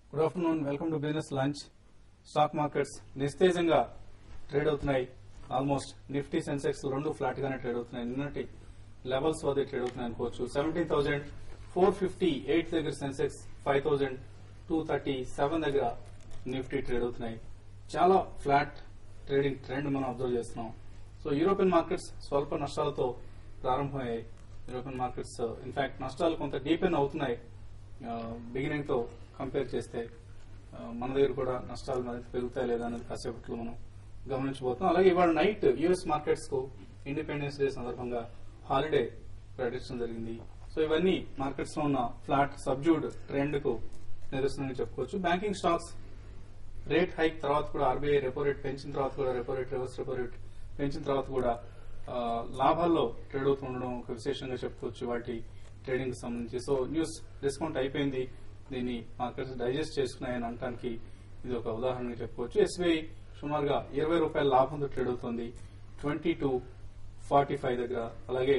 good afternoon welcome to business lunch stock markets నిస్తేజంగా trade అవుతున్నాయి almost Nifty Sensex రెండు flat గానే ట్రేడ్ అవుతున్నాయి నిన్నటి లెవెల్స్ వద్ద ట్రేడ్ అవుతున్నాయి అనుకోవచ్చు seventeen thousand four fifty eight దగ్గర Sensex five thousand two thirty seven దగ్గర నిఫ్టీ ట్రేడ్ అవుతున్నాయి చాలా ఫ్లాట్ ట్రేడింగ్ ట్రెండ్ మనం అబ్జర్వ్ చేస్తున్నాం సో యూరోపియన్ మార్కెట్స్ స్వల్ప నష్టాలతో ప్రారంభమయ్యాయి యూరోపియన్ మార్కెట్స్ ఇన్ఫాక్ట్ నష్టాలు కొంత డీపెన్ అవుతున్నాయి బిగినింగ్ తో కంపేర్ చేస్తే ఆ, మన దగ్గర కూడా నష్టాలు మరింత పెరుగుతాయి లేదా అనేది కాసేపట్లో మనం గమనించబోతున్నాం అలాగే ఇవాళ నైట్ యుఎస్ మార్కెట్స్ కు ఇండిపెండెన్స్ డే సందర్భంగా హాలిడే ప్రకటించడం జరిగింది సో ఇవన్నీ మార్కెట్స్ లో ఉన్న ఫ్లాట్ సబ్జ్యూడ్ ట్రెండ్ కు నిరసనగా చెప్పుకోవచ్చు బ్యాంకింగ్ స్టాక్స్ రేట్ హైక్ తర్వాత కూడా ఆర్బీఐ రెపో రేట్ పెంచిన తర్వాత కూడా repo rate reverse repo rate పెంచిన తర్వాత కూడా ఆ, లాభాల్లో ట్రేడ్ అవుతుండడం ఒక విశేషంగా చెప్పుకోవచ్చు వాటి ట్రేడింగ్ సంబంధించి సో న్యూస్ డిస్కౌంట్ అయిపోయింది దీన్ని మార్కెట్స్ డైజెస్ట్ చేసుకున్నాయని అనడానికి ఇది ఒక ఉదాహరణగా చెప్పుకోవచ్చు ఎస్బీఐ సుమారుగా ఇరవై రూపాయల లాభంతో ట్రేడ్ అవుతోంది ట్వంటీ టు ఫార్టీ ఫైవ్ దగ్గర అలాగే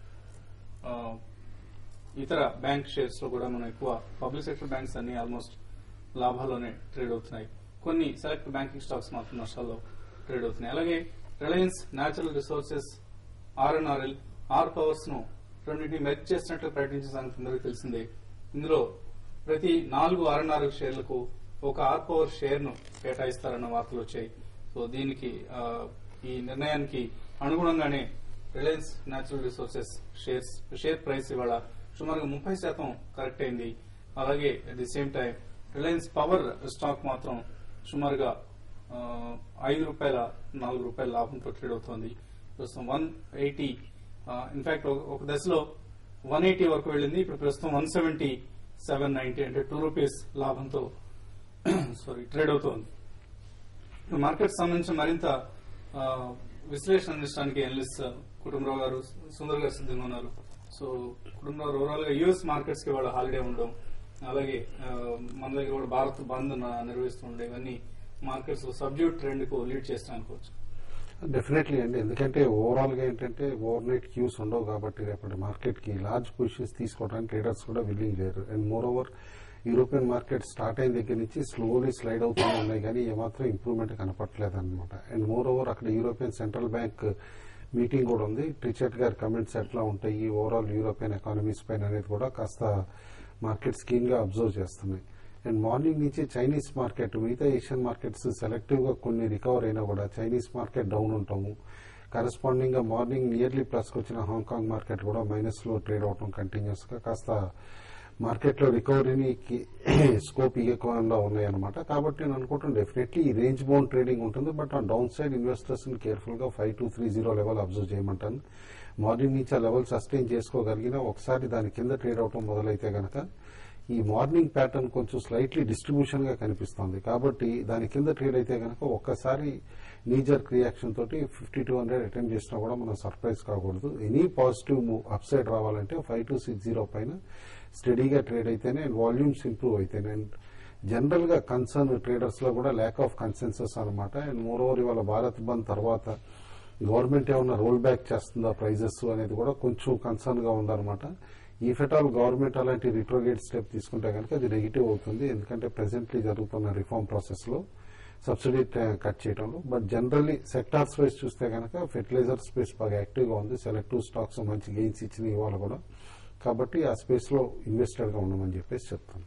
ఆ, ఇతర బ్యాంక్ షేర్స్ లో కూడా మనం ఎక్కువ పబ్లిక్ సెక్టర్ బ్యాంక్స్ అన్ని ఆల్మోస్ట్ లాభాల్లోనే ట్రేడ్ అవుతున్నాయి కొన్ని సెలెక్ట్ బ్యాంకింగ్ స్టాక్స్ మాత్రం నష్టాల్లో ట్రేడ్ అవుతున్నాయి అలాగే Reliance natural resources RNRL R powers ను రెండింటిని మెర్జ్ చేసినట్లు ప్రకటించిన సంగతి అందరికీ తెలిసిందే ఇందులో ప్రతి నాలుగు ఆర్ఎన్ఆర్ షేర్లకు ఒక ఆర్ పవర్ షేర్ ను కేటాయిస్తారన్న వార్తలు వచ్చాయి సో దీనికి ఆ, ఈ నిర్ణయానికి అనుగుణంగానే Reliance natural resources shares share price ఇవాళ సుమారుగా ముప్పై శాతం కరెక్ట్ అయింది అలాగే at the same time Reliance power stock మాత్రం సుమారుగా ఆ, ఐదు రూపాయల నాలుగు రూపాయల లాభంతో ట్రేడ్ అవుతోంది ప్రస్తుతం వన్ ఎయిటీ ఇన్ఫాక్ట్ ఒక దశలో వన్ ఎయిటీ వరకు వెళ్ళింది ఇప్పుడు ప్రస్తుతం వన్ సెవెంటీ సెవెన్ నైన్టీ అంటే టూ రూపీస్ లాభంతో సారీ ట్రేడ్ అవుతోంది ఇప్పుడు మార్కెట్ సంబంధించిన మరింత ఆ, విశ్లేషణ అందించడానికి ఎనలిస్ట్ కుటుంబరావు గారు సుందర్ గారు సిద్ధంగా ఉన్నారు సో కుటుంబరావు గారు ఓవరాల్ గా యుఎస్ మార్కెట్స్ కి వాళ్ళ హాలిడే ఉండడం అలాగే ఆ, మన దగ్గర కూడా భారత్ బంద్ న- నిర్వహిస్తుండే ఇవన్నీ మార్కెట్స్ సబ్జ్యూట్ ట్రెండ్ కు లీడ్ చేస్తాను అనుకోవచ్చు డెఫినెట్లీ అండి ఎందుకంటే ఓవరాల్ గా ఏంటంటే ఓవర్ నైట్ క్యూస్ ఉండవు కాబట్టి రేపటి మార్కెట్ కి లార్జ్ పొజిషన్స్ తీసుకోవడానికి ట్రేడర్స్ కూడా విల్లింగ్ లేరు and moreover European market start అయిన దగ్గర నుంచి స్లోలీ స్లైడ్ అవుతూనే ఉన్నాయి కానీ ఏమాత్రం ఇంప్రూవ్మెంట్ కనపట్లేదు అనమాట అండ్ మోర్ ఓవర్ అక్కడ యూరోపియన్ సెంట్రల్ బ్యాంక్ మీటింగ్ కూడా ఉంది ట్రిచర్ట్ గారి కమెంట్స్ ఎట్లా ఉంటాయి ఓవరాల్ యూరోపియన్ ఎకానమీస్ పైన అనేది కూడా కాస్త మార్కెట్స్ కీన్ గా అబ్జర్వ్ చేస్తున్నాయి అండ్ మార్నింగ్ నుంచి చైనీస్ మార్కెట్ మిగతా ఏషియన్ మార్కెట్స్ సెలెక్టివ్ గా కొన్ని రికవర్ అయినా కూడా చైనీస్ మార్కెట్ డౌన్ ఉంటాము కరెస్పాండింగ్ గా మార్నింగ్ నియర్లీ ప్లస్ వచ్చిన హాంకాంగ్ మార్కెట్ కూడా మైనస్ లో ట్రేడ్ అవడం కంటిన్యూస్ గా కాస్త మార్కెట్ లో రికవరీకి స్కోప్ ఇవ్వకుండా ఉన్నాయన్నమాట కాబట్టి నేను అనుకుంటాను డెఫినెట్లీ ఈ రేంజ్ బౌండ్ ట్రేడింగ్ ఉంటుంది బట్ ఆ డౌన్ సైడ్ ఇన్వెస్టర్స్ ని కేర్ఫుల్ గా five two three zero level observe చేయమంటాను మార్నింగ్ నుంచి ఆ లెవెల్ సస్టైన్ చేసుకోగలిగిన ఒకసారి దాని కింద ట్రేడ్ అవటం మొదలైతే గనక ఈ మార్నింగ్ ప్యాటర్న్ కొంచెం స్లైట్లీ డిస్ట్రిబ్యూషన్ గా కనిపిస్తుంది కాబట్టి దాని కింద ట్రేడ్ అయితే గనక ఒక్కసారి నీజర్ రియాక్షన్ తోటి ఫిఫ్టీ టూ హండ్రెడ్ అటెంప్ట్ చేసినా కూడా మనం సర్ప్రైజ్ కాకూడదు any positive move up side రావాలంటే ఫైవ్ టూ సిక్స్ జీరో పైన స్టడీగా ట్రేడ్ అయితేనే అండ్ వాల్యూమ్స్ ఇంప్రూవ్ అయితేనే అండ్ జనరల్ గా కన్సర్న్ ట్రేడర్స్ లో కూడా ల్యాక్ ఆఫ్ కన్సెన్సస్ అనమాట అండ్ మోర్ ఓవర్ ఇవాళ భారత్ బంద్ తర్వాత గవర్నమెంట్ ఏమన్నా రోల్ బ్యాక్ చేస్తుందా ప్రైజెస్ అనేది కూడా కొంచెం కన్సర్న్ గా ఉందన్నమాట ఈ ఫెటాల్ గవర్నమెంట్ అలాంటి రిట్రోగేట్ స్టెప్ తీసుకుంటే కనుక అది నెగిటివ్ అవుతుంది ఎందుకంటే ప్రెసెంట్లీ జరుగుతున్న రిఫార్మ్ ప్రాసెస్ లో సబ్సిడీ కట్ చేయడంలో బట్ జనరల్లీ సెక్టార్స్ వైజ్ చూస్తే కనుక ఫెర్టిలైజర్ స్పేస్ బాగా యాక్టివ్ గా ఉంది సెలెక్టివ్ స్టాక్స్ మంచి గెయిన్స్ ఇచ్చిన ఇవాళ కూడా కాబట్టి ఆ స్పేస్ లో ఇన్వెస్టెడ్ గా ఉండమని చెప్పేసి చెప్తాను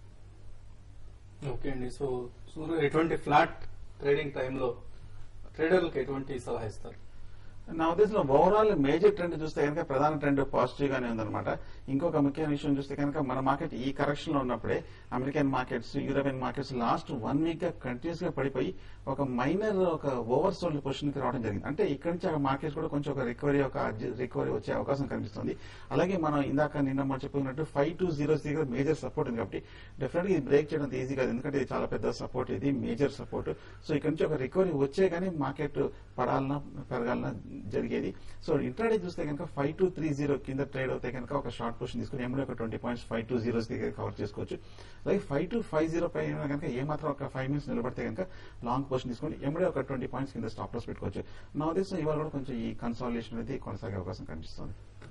ఓకే అండి సో సూర్య ఎటువంటి ఫ్లాట్ ట్రేడింగ్ టైంలో ట్రేడర్లకు ఎటువంటి సలహా ఇస్తారు నా ఉద్దేశంలో ఓవరాల్ మేజర్ ట్రెండ్ చూస్తే కనుక ప్రధాన ట్రెండ్ పాజిటివ్ గానే ఉందన్నమాట ఇంకొక ముఖ్యమైన విషయం చూస్తే కనుక మన మార్కెట్ ఈ కరెక్షన్ లో ఉన్నప్పుడే American markets European markets last one week గా కంటిన్యూస్ గా పడిపోయి ఒక మైనర్ ఒక ఓవర్ సోల్డ్ పొజిషన్ కి రావడం జరిగింది అంటే ఇక్కడ నుంచి ఆ మార్కెట్ కూడా కొంచెం ఒక రికవరీ ఒక రికవరీ వచ్చే అవకాశం కనిపిస్తుంది అలాగే మనం ఇందాక నిన్న మనం చెప్పుకున్నట్టు ఫైవ్ టూ జీరో దగ్గర మేజర్ సపోర్ట్ ఉంది కాబట్టి డెఫినెట్ ఇది బ్రేక్ చేయడం ఈజీ కాదు ఎందుకంటే ఇది చాలా పెద్ద సపోర్ట్ ఇది మేజర్ సపోర్ట్ సో ఇక్కడ నుంచి ఒక రికవరీ వచ్చే కానీ మార్కెట్ పడాలన్నా పెరగాలన్నా జరిగేది సో ఇంట్రాడే చూస్తే కనుక ఫైవ్ టూ త్రీ జీరో కింద ట్రేడ్ అవుతే కనుక ఒక షార్ట్ పొజిషన్ తీసుకుని ఎమ్మడే ఒక twenty points five two zeros దగ్గర కవర్ చేసుకోవచ్చు అలాగే ఫైవ్ టు ఫైవ్ జీరో పైన కనుక ఏమాత్రం ఒక ఫైవ్ మినిట్స్ నిలబడితే కనుక లాంగ్ పొజిషన్ తీసుకుని ఎమ్మడే ఒక ట్వంటీ పాయింట్స్ కింద స్టాప్ లాస్ పెట్టుకోవచ్చు నా ఉద్దేశం ఇవాళ కూడా కొంచెం ఈ కన్సాలిడేషన్ అనేది కొనసాగే అవకాశం కనిపిస్తుంది